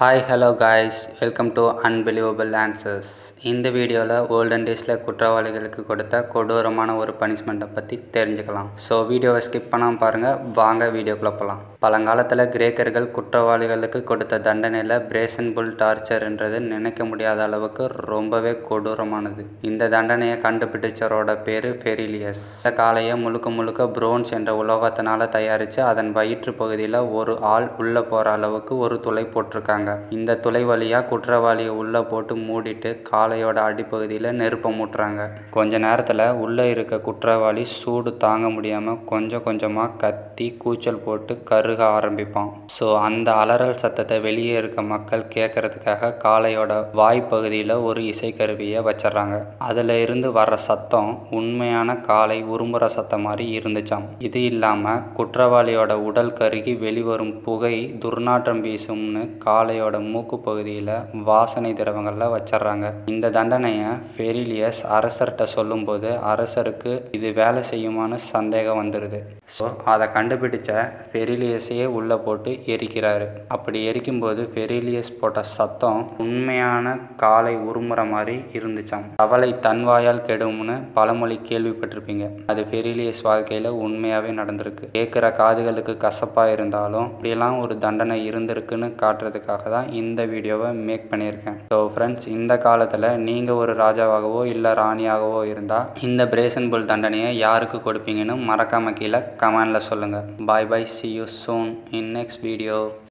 hi hello guys welcome to unbelievable answers இந்த வீடியோவில் olden டேஸில் குற்றவாளிகளுக்கு கொடுத்த கொடூரமான ஒரு பனிஷ்மெண்ட்டை பற்றி தெரிஞ்சுக்கலாம் ஸோ வீடியோவை ஸ்கிப் பண்ணாமல் பாருங்கள் வாங்க வீடியோக்குள்ளே போகலாம் பழங்காலத்தில் கிரேக்கர்கள் குற்றவாளிகளுக்கு கொடுத்த தண்டனையில் பிரேசன் புல் டார்ச்சர்ன்றது நினைக்க முடியாத அளவுக்கு ரொம்பவே கொடூரமானது இந்த தண்டனையை கண்டுபிடிச்சவரோட பேர் ஃபெரிலியஸ் இந்த காளையை முழுக்க முழுக்க புரோன்ஸ் என்ற உலோகத்தினால் தயாரித்து அதன் வயிற்று பகுதியில் ஒரு ஆள் உள்ளே போகிற அளவுக்கு ஒரு துளை போட்டிருக்காங்க இந்த துளை வழியாக குற்றவாளியை உள்ளே போட்டு மூடிட்டு காளையோட அடிப்பகுதியில் நெருப்பை மூட்டுறாங்க கொஞ்ச நேரத்தில் உள்ளே இருக்க குற்றவாளி சூடு தாங்க முடியாமல் கொஞ்சம் கொஞ்சமாக கத்தி கூச்சல் போட்டு கருக ஆரம்பிப்பான் ஸோ அந்த அலறல் சத்தத்தை வெளியே இருக்க மக்கள் கேட்கறதுக்காக காளையோட வாய்ப்பகுதியில் ஒரு இசைக்கருவியை வச்சிடுறாங்க அதில் இருந்து வர்ற சத்தம் உண்மையான காளை உருமுற சத்தம் மாதிரி இருந்துச்சாம் இது இல்லாமல் குற்றவாளியோட உடல் கருகி வெளிவரும் புகை துர்நாற்றம் வீசும்னு காளையோட மூக்கு பகுதியில் வாசனை திரவங்களில் வச்சிடுறாங்க இந்த தண்டனையை ஃபெரிலியஸ் அரசர்கிட்ட சொல்லும்போது அரசருக்கு இது வேலை செய்யுமான்னு சந்தேகம் வந்துடுது ஸோ அதை கண்டுபிடிச்ச ஃபெரிலியஸையே உள்ளே போட்டு எரிக்கிறாரு அப்படி எரிக்கும்போது ஃபெரிலியஸ் போட்ட சத்தம் உண்மையான காலை உருமுற மாதிரி இருந்துச்சாம் தவளை தன் வாயால் கெடும்னு பழமொழி கேள்விப்பட்டிருப்பீங்க அது ஃபெரிலியஸ் வாழ்க்கையில் உண்மையாகவே நடந்திருக்கு கேட்குற காதுகளுக்கு கசப்பாக இருந்தாலும் இப்படியெல்லாம் ஒரு தண்டனை இருந்திருக்குன்னு காட்டுறதுக்காக தான் இந்த வீடியோவை மேக் பண்ணியிருக்கேன் ஸோ ஃப்ரெண்ட்ஸ் இந்த காலத்தில் நீங்கள் ஒரு ராஜாவாகவோ இல்லை ராணியாகவோ இருந்தால் இந்த பிரேசன் புல் தண்டனையை யாருக்கு கொடுப்பீங்கன்னு மறக்காம கீழே கமெண்டில் சொல்லுங்கள் bye bye see you soon in next video